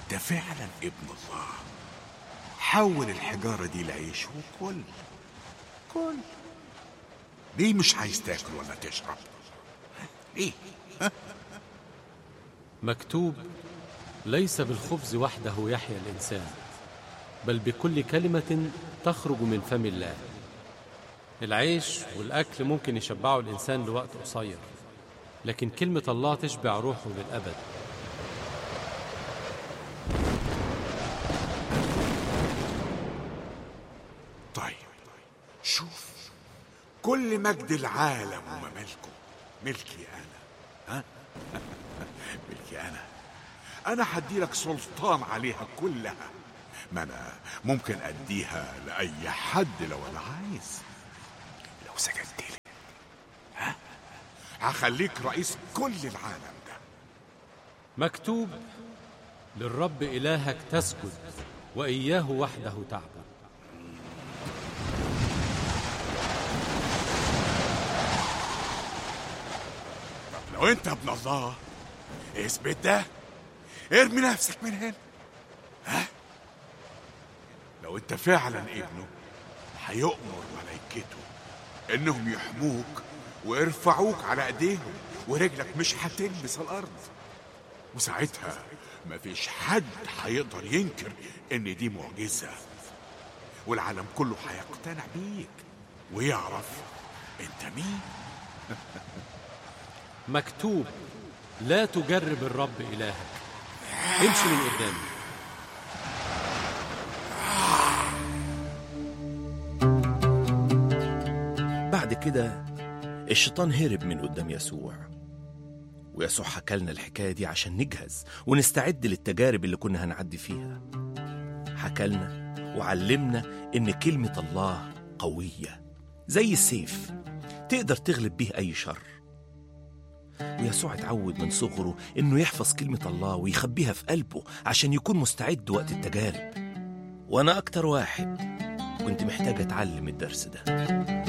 انت فعلا ابن الله حول الحجارة دي لعيش وكل كل ليه مش عايز تاكل ولا تشرب ايه مكتوب ليس بالخبز وحده يحيا الإنسان بل بكل كلمة تخرج من فم الله العيش والأكل ممكن يشبعوا الإنسان لوقت قصير لكن كلمة الله تشبع روحه للأبد طيب شوف كل مجد العالم وممالكه ملكي انا ها ملكي انا انا هديلك سلطان عليها كلها ما انا ممكن اديها لاي حد لو انا عايز لو سجدت لي ها هخليك رئيس كل العالم ده مكتوب للرب إلهك تسجد وإياه وحده تعبد لو انت ابن الله اثبت ده ارمي نفسك من هنا ها لو انت فعلا ابنه هيؤمر ملائكته انهم يحموك ويرفعوك على ايديهم ورجلك مش هتلمس الارض وساعتها مفيش حد هيقدر ينكر ان دي معجزه والعالم كله هيقتنع بيك ويعرف انت مين مكتوب لا تجرب الرب إلهك امشي من قدامي بعد كده الشيطان هرب من قدام يسوع ويسوع حكى لنا الحكاية دي عشان نجهز ونستعد للتجارب اللي كنا هنعدي فيها حكى لنا وعلمنا إن كلمة الله قوية زي السيف تقدر تغلب بيه أي شر ويسوع اتعود من صغره إنه يحفظ كلمة الله ويخبيها في قلبه عشان يكون مستعد وقت التجارب وأنا أكتر واحد كنت محتاج أتعلم الدرس ده